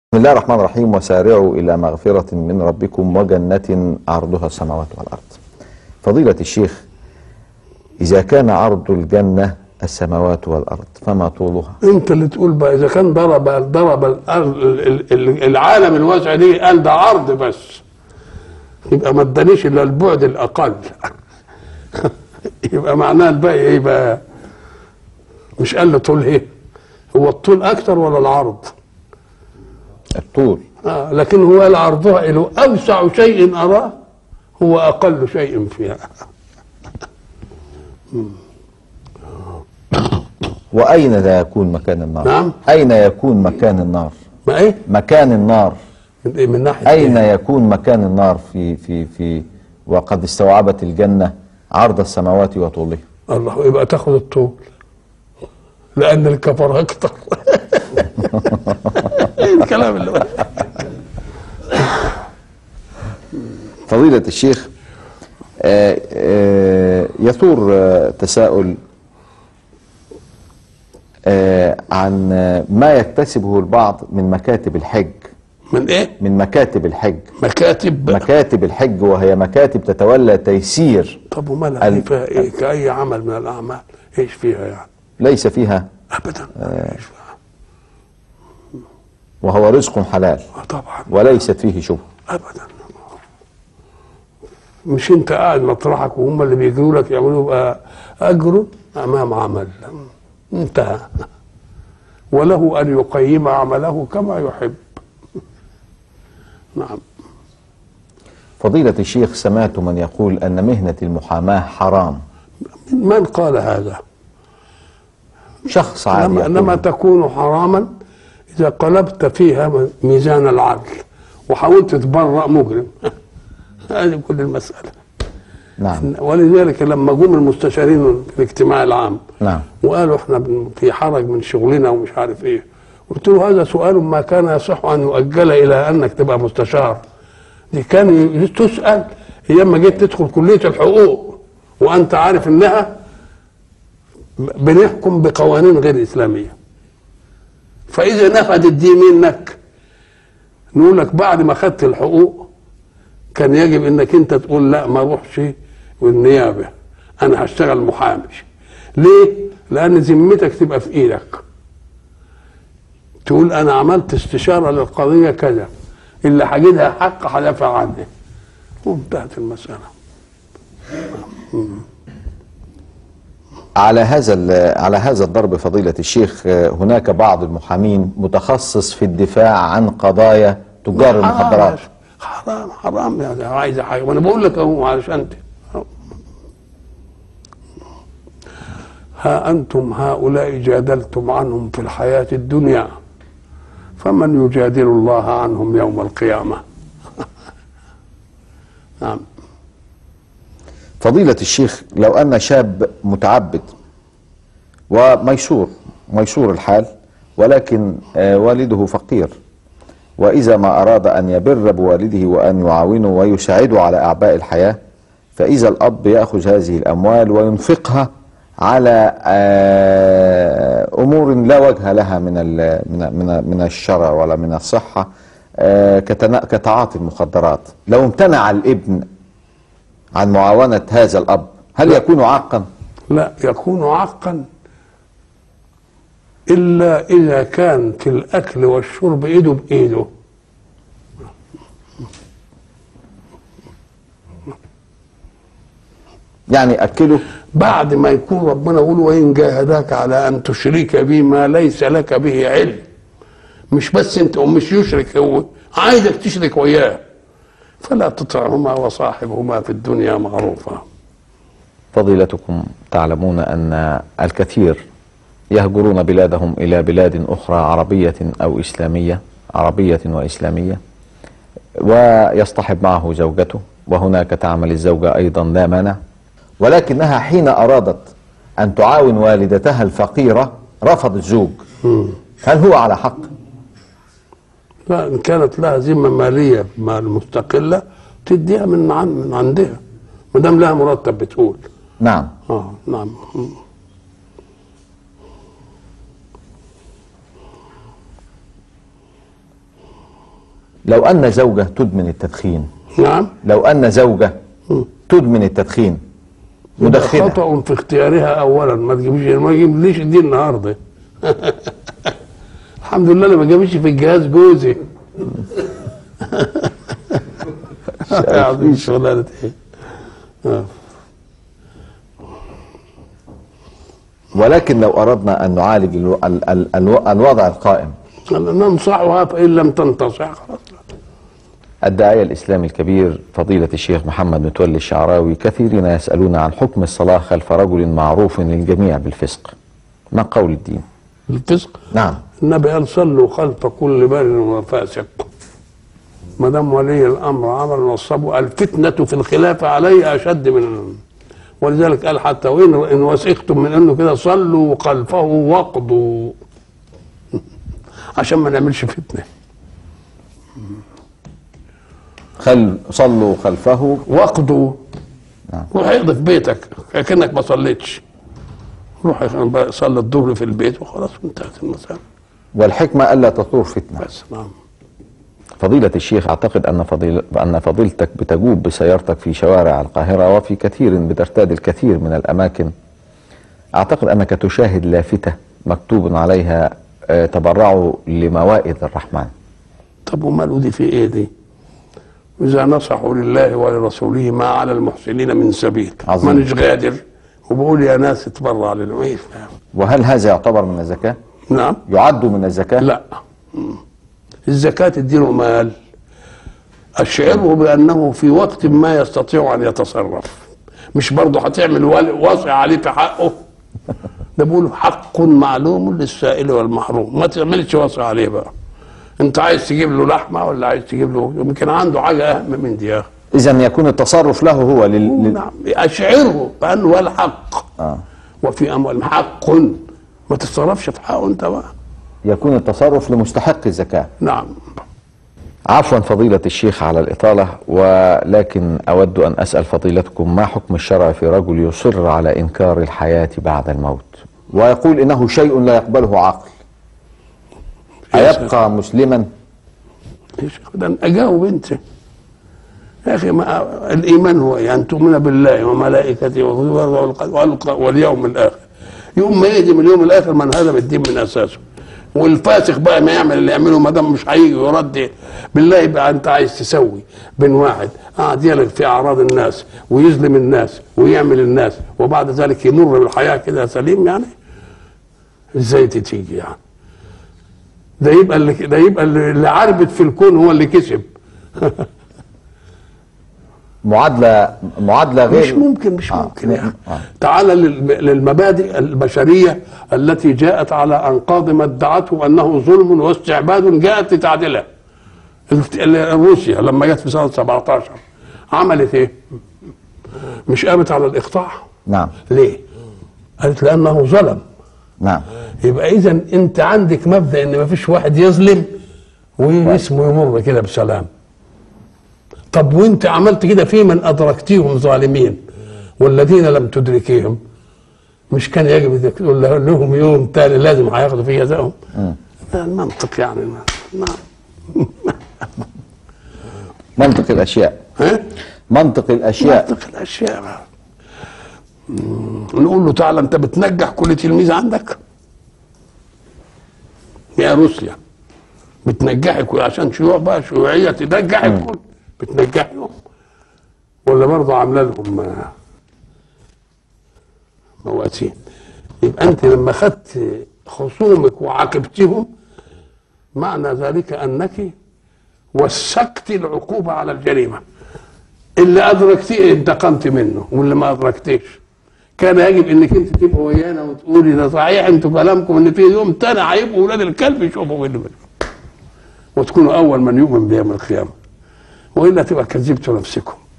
بسم الله الرحمن الرحيم وسارعوا إلى مغفرة من ربكم وجنة عرضها السماوات والأرض فضيلة الشيخ إذا كان عرض الجنة السماوات والأرض فما طولها انت اللي تقول بقى اذا كان ضرب ضرب ال- ال- ال- العالم الواسع دي قال ده عرض بس يبقى ما ادانيش الا البعد الاقل يبقى معناه الباقي ايه بقى مش قال له طول ايه هو الطول اكتر ولا العرض الطول آه لكن هو قال عرضها له اوسع شيء اراه هو اقل شيء فيها وأين ذا يكون مكان النار نعم. أين يكون مكان النار ما ايه مكان النار من, إيه؟ من ناحيه أين إيه؟ يكون مكان النار في في في وقد استوعبت الجنة عرض السماوات وطولها الله يبقى تاخد الطول لان الكفر اكتر ايه الكلام اللي بقى. فضيلة الشيخ آه، آه، يثور آه، تساؤل آه، عن آه، ما يكتسبه البعض من مكاتب الحج من ايه من مكاتب الحج مكاتب مكاتب الحج وهي مكاتب تتولى تيسير طب ومالها ال- دي فيها ايه كاي عمل من الاعمال ايش فيها يعني ليس فيها ابدا ايش فيها وهو رزق حلال آه طبعا وليست فيه شبهة ابدا مش انت قاعد مطرحك وهم اللي بيجروا لك يعملوا بقى اجر امام عمل انتهى وله ان يقيم عمله كما يحب نعم فضيلة الشيخ سمعت من يقول أن مهنة المحاماة حرام من قال هذا شخص عادي انما, يقول إنما تكون حراما اذا قلبت فيها ميزان العدل وحاولت تبرأ مجرم هذه كل المسألة نعم ولذلك لما جم المستشارين في الاجتماع العام نعم وقالوا احنا بن- في حرج من شغلنا ومش عارف ايه قلت له هذا سؤال ما كان يصح ان يؤجل الى انك تبقى مستشار دي كان ي- تسال ايام ما جيت تدخل كليه الحقوق وانت عارف انها بنحكم بقوانين غير اسلاميه فاذا نفذت دي منك نقول لك بعد ما خدت الحقوق كان يجب انك انت تقول لا ما اروحش والنيابه انا هشتغل محامي ليه لان ذمتك تبقى في ايدك تقول انا عملت استشاره للقضيه كذا اللي هجدها حق هدافع عنه وانتهت المساله على هذا ال- على هذا الضرب فضيلة الشيخ آه، هناك بعض المحامين متخصص في الدفاع عن قضايا تجار المخدرات حرام حرام يعني عايز حاجه وانا بقول لك اهو علشان انت ها انتم هؤلاء جادلتم عنهم في الحياه الدنيا فمن يجادل الله عنهم يوم القيامه نعم فضيلة الشيخ لو أن شاب متعبد وميسور ميسور الحال ولكن آه، والده فقير وإذا ما أراد أن يبر بوالده وأن يعاونه ويساعده على أعباء الحياة فإذا الأب يأخذ هذه الأموال وينفقها على آه، أمور لا وجه لها من ال- من من من الشرع ولا من الصحة آه، كتنا- كتعاطي المخدرات لو امتنع الابن عن معاونة هذا الأب هل يكون عاقا؟ لا يكون عقا الا اذا كان في الاكل والشرب ايده بايده يعني أكله بعد ما يكون ربنا يقول وإن جاهداك على أن تشرك بي ما ليس لك به علم مش بس أنت مش يشرك هو عايزك تشرك وياه فلا تطعهما وصاحبهما في الدنيا معروفا فضيلتكم تعلمون أن الكثير يهجرون بلادهم إلى بلاد أخرى عربية أو إسلامية عربية وإسلامية ويصطحب معه زوجته وهناك تعمل الزوجة أيضا لا مانع ولكنها حين أرادت أن تعاون والدتها الفقيرة رفض الزوج هل هو على حق؟ لا إن كانت لها ذمة مالية مال مستقلة تديها من عن من عندها ما دام لها مرتب بتقول نعم اه نعم لو أن زوجة تدمن التدخين نعم لو أن زوجة تدمن التدخين مدخنة خطأ في اختيارها أولا ما تجيبش ما تجيبليش دي النهارده الحمد لله أنا ما جابش في الجهاز جوزي عظيم شغلانة ايه آه. ولكن لو أردنا أن نعالج الو... ال... ال... الو... الوضع القائم ننصحها فإن لم تنتصح خلاص الداعية الإسلامي الكبير فضيلة الشيخ محمد متولي الشعراوي كثيرين يسألون عن حكم الصلاة خلف رجل معروف للجميع بالفسق ما قول الدين الفسق نعم النبي قال صلوا خلف كل بار وفاسق ما دام ولي الامر عمل نصبه الفتنه في الخلافه عليه اشد من ولذلك قال حتى وان ان وثقتم من انه كده صلوا خلفه واقضوا عشان ما نعملش فتنه خل صلوا خلفه واقضوا نعم. روح اقضي في بيتك كانك ما صليتش روح صلي الظهر في البيت وخلاص انتهت المسألة والحكمة ألا تثور فتنة بس نعم فضيلة الشيخ أعتقد أن فضيل أن فضيلتك بتجوب بسيارتك في شوارع القاهرة وفي كثير بترتاد الكثير من الأماكن أعتقد أنك تشاهد لافتة مكتوب عليها آه، تبرعوا لموائد الرحمن طب وماله دي في ايه دي؟ إذا نصحوا لله ولرسوله ما على المحسنين من سبيل عظيم. مانيش غادر وبقول يا ناس اتبرع للعيش وهل هذا يعتبر من الزكاة؟ نعم يعد من الزكاة؟ لا مم. الزكاة تديله مال أشعره بأنه في وقت ما يستطيع أن يتصرف مش برضه هتعمل ول- وصي عليه في حقه ده بيقول حق معلوم للسائل والمحروم ما تعملش وصي عليه بقى انت عايز تجيب له لحمه ولا عايز تجيب له يمكن عنده حاجه اهم من دي يا اخي إذا يكون التصرف له هو لل... لل... نعم اشعره بانه هو الحق آه. وفي اموالهم حق ما تتصرفش في حقه انت بقى يكون التصرف لمستحق الزكاة نعم عفوا فضيلة الشيخ على الإطالة ولكن أود أن أسأل فضيلتكم ما حكم الشرع في رجل يصر على إنكار الحياة بعد الموت ويقول إنه شيء لا يقبله عقل أيبقى مسلما ايش ده اجاوب انت يا اخي ما الايمان هو ان تؤمن بالله وملائكته وكتبه والق- واليوم الاخر يوم ما يهدم اليوم الاخر من هدم الدين من اساسه والفاسق بقى ما يعمل اللي يعمله ما دام مش هيجي يرد بالله يبقى انت عايز تسوي بين واحد قاعد يلغ في اعراض الناس ويظلم الناس ويعمل الناس وبعد ذلك يمر بالحياه كده سليم يعني ازاي تيجي يعني ده يبقى اللي ده يبقى اللي اللي عربت في الكون هو اللي كسب معادلة معادلة مش غير ممكن مش آه. ممكن يعني آه. تعال للم- للمبادئ البشريه التي جاءت على انقاض ما ادعته انه ظلم واستعباد جاءت لتعدله الفت- ال- روسيا لما جت في سنه 17 عملت ايه؟ مش قامت على الاقطاع نعم ليه؟ قالت لانه ظلم نعم يبقى اذا انت عندك مبدا ان ما فيش واحد يظلم واسمه يمر كده بسلام طب وانت عملت كده في من ادركتيهم ظالمين والذين لم تدركيهم مش كان يجب انك تقول له- لهم يوم تاني لازم هياخدوا فيه جزاهم ده المنطق يعني نعم منطق الأشياء ها منطق الأشياء منطق الاشياء بقى. مم. نقول له تعالى انت بتنجح كل تلميذ عندك يا روسيا بتنجحك عشان شيوع بقى شيوعيه تنجح الكل بتنجحهم ولا برضه عامله لهم آه، مواسين يبقى انت لما خدت خصومك وعاقبتهم معنى ذلك انك وسكت العقوبه على الجريمه اللي ادركتيه انتقمت منه واللي ما ادركتيش كان يجب انك انت تبقى ويانا وتقولي ده صحيح انتوا كلامكم ان في يوم تاني هيبقوا ولاد الكلب يشوفوا منه وتكونوا اول من يؤمن بيوم القيامه والا تبقى كذبتوا نفسكم